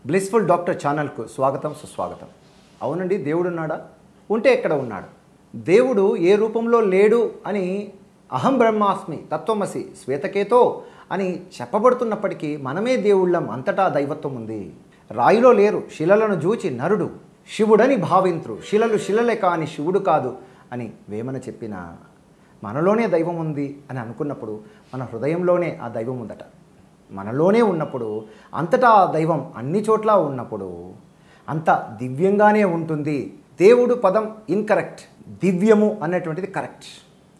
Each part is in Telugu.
బ్లిస్ఫుల్ డాక్టర్ ఛానల్కు స్వాగతం సుస్వాగతం అవునండి దేవుడు ఉన్నాడా ఉంటే ఎక్కడ ఉన్నాడు దేవుడు ఏ రూపంలో లేడు అని అహం బ్రహ్మాస్మి తత్వమసి శ్వేతకేతో అని చెప్పబడుతున్నప్పటికీ మనమే దేవుళ్ళం అంతటా దైవత్వం ఉంది రాయిలో లేరు శిలలను జూచి నరుడు శివుడని భావింతురు శిలలు శిలలే కాని శివుడు కాదు అని వేమన చెప్పిన మనలోనే దైవం ఉంది అని అనుకున్నప్పుడు మన హృదయంలోనే ఆ దైవం ఉందట మనలోనే ఉన్నప్పుడు అంతటా ఆ దైవం అన్ని చోట్ల ఉన్నప్పుడు అంత దివ్యంగానే ఉంటుంది దేవుడు పదం ఇన్కరెక్ట్ దివ్యము అన్నటువంటిది కరెక్ట్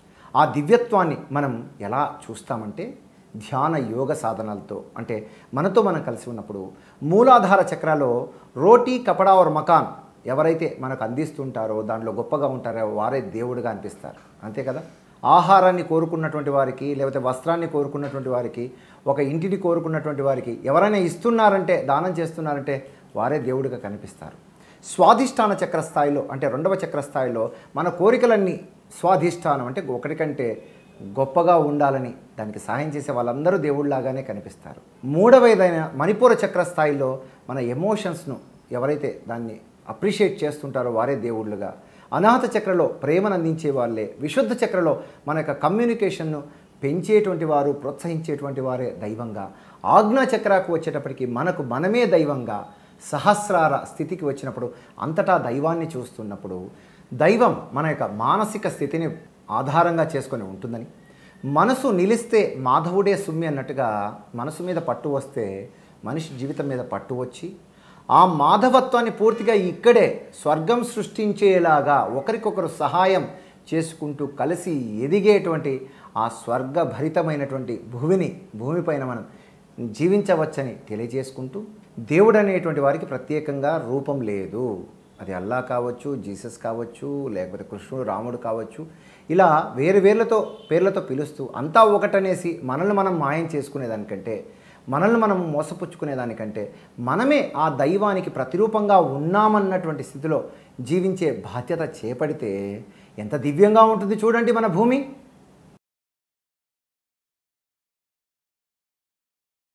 ఆ దివ్యత్వాన్ని మనం ఎలా చూస్తామంటే ధ్యాన యోగ సాధనాలతో అంటే మనతో మనం కలిసి ఉన్నప్పుడు మూలాధార చక్రాలో రోటీ కపడా और మకాన్ ఎవరైతే మనకు అందిస్తుంటారో దాంట్లో గొప్పగా ఉంటారో వారే దేవుడిగా అనిపిస్తారు అంతే కదా ఆహారాన్ని కోరుకున్నటువంటి వారికి లేకపోతే వస్త్రాన్ని కోరుకున్నటువంటి వారికి ఒక ఇంటిని కోరుకున్నటువంటి వారికి ఎవరైనా ఇస్తున్నారంటే దానం చేస్తున్నారంటే వారే దేవుడిగా కనిపిస్తారు స్వాధిష్టాన చక్ర స్థాయిలో అంటే రెండవ చక్ర స్థాయిలో మన కోరికలన్నీ స్వాధిష్టానం అంటే ఒకటి కంటే గొప్పగా ఉండాలని దానికి సహాయం చేసే వాళ్ళందరూ దేవుళ్ళలాగానే కనిపిస్తారు మూడవదైన మణిపూర చక్ర స్థాయిలో మన ఎమోషన్స్ను ఎవరైతే దాన్ని అప్రిషియేట్ చేస్తుంటారో వారే దేవుళ్ళుగా అనాథ చక్రలో ప్రేమను అందించే వాళ్ళే విశుద్ధ చక్రలో మన యొక్క కమ్యూనికేషన్ను పెంచేటువంటి వారు ప్రోత్సహించేటువంటి వారే దైవంగా ఆజ్ఞా చక్రకు వచ్చేటప్పటికి మనకు మనమే దైవంగా సహస్రార స్థితికి వచ్చినప్పుడు అంతటా దైవాన్ని చూస్తున్నప్పుడు దైవం మన యొక్క మానసిక స్థితిని ఆధారంగా చేసుకొని ఉంటుందని మనసు నిలిస్తే మాధవుడే సుమ్మి అన్నట్టుగా మనసు మీద పట్టు వస్తే మనిషి జీవితం మీద పట్టు వచ్చి ఆ మాధవత్వాన్ని పూర్తిగా ఇక్కడే స్వర్గం సృష్టించేలాగా ఒకరికొకరు సహాయం చేసుకుంటూ కలిసి ఎదిగేటువంటి ఆ స్వర్గభరితమైనటువంటి భూమిని భూమిపైన మనం జీవించవచ్చని తెలియజేసుకుంటూ దేవుడు అనేటువంటి వారికి ప్రత్యేకంగా రూపం లేదు అది అల్లా కావచ్చు జీసస్ కావచ్చు లేకపోతే కృష్ణుడు రాముడు కావచ్చు ఇలా వేరు వేర్లతో పేర్లతో పిలుస్తూ అంతా ఒకటనేసి మనల్ని మనం మాయం చేసుకునేదానికంటే మనల్ని మనం మోసపుచ్చుకునేదానికంటే మనమే ఆ దైవానికి ప్రతిరూపంగా ఉన్నామన్నటువంటి స్థితిలో జీవించే బాధ్యత చేపడితే ఎంత దివ్యంగా ఉంటుంది చూడండి మన భూమి